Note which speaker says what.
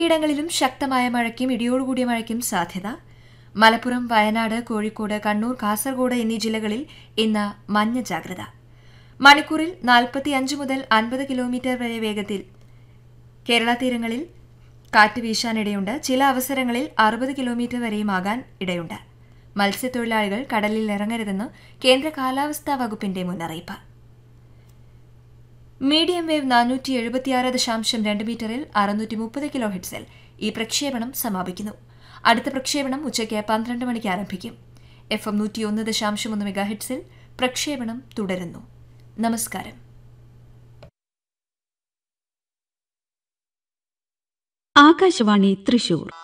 Speaker 1: ഇടങ്ങളിലും ശക്തമായ മഴയ്ക്കും ഇടിയോടുകൂടിയ മഴയ്ക്കും സാധ്യത മലപ്പുറം വയനാട് കോഴിക്കോട് കണ്ണൂർ കാസർഗോഡ് എന്നീ ജില്ലകളിൽ ഇന്ന് മഞ്ഞ ജാഗ്രത മണിക്കൂറിൽ നാൽപ്പത്തിയഞ്ച് മുതൽ അൻപത് കിലോമീറ്റർ വരെ വേഗത്തിൽ കേരള തീരങ്ങളിൽ കാറ്റ് വീശാനിടയുണ്ട് ചില അവസരങ്ങളിൽ അറുപത് കിലോമീറ്റർ വരെയുമാകാൻ ഇടയുണ്ട് മത്സ്യത്തൊഴിലാളികൾ കടലിൽ ഇറങ്ങരുതെന്ന് കേന്ദ്ര കാലാവസ്ഥാ വകുപ്പിന്റെ മുന്നറിയിപ്പ് മീഡിയം വേവ് നാനൂറ്റി എഴുപത്തിയാറ് ദശാംശം രണ്ട് മീറ്ററിൽ അറുന്നൂറ്റി മുപ്പത് കിലോ ഹെഡ്സിൽ ഈ പ്രക്ഷേപണം സമാപിക്കുന്നു അടുത്ത പ്രക്ഷേപണം ഉച്ചയ്ക്ക് പന്ത്രണ്ട് മണിക്ക് ആരംഭിക്കും എഫ് എം നൂറ്റിയൊന്ന് ദശാംശം ഒന്ന് മെഗാ ഹെഡ്സിൽ പ്രക്ഷേപണം തുടരുന്നു നമസ്കാരം
Speaker 2: ആകാശവാണി തൃശൂർ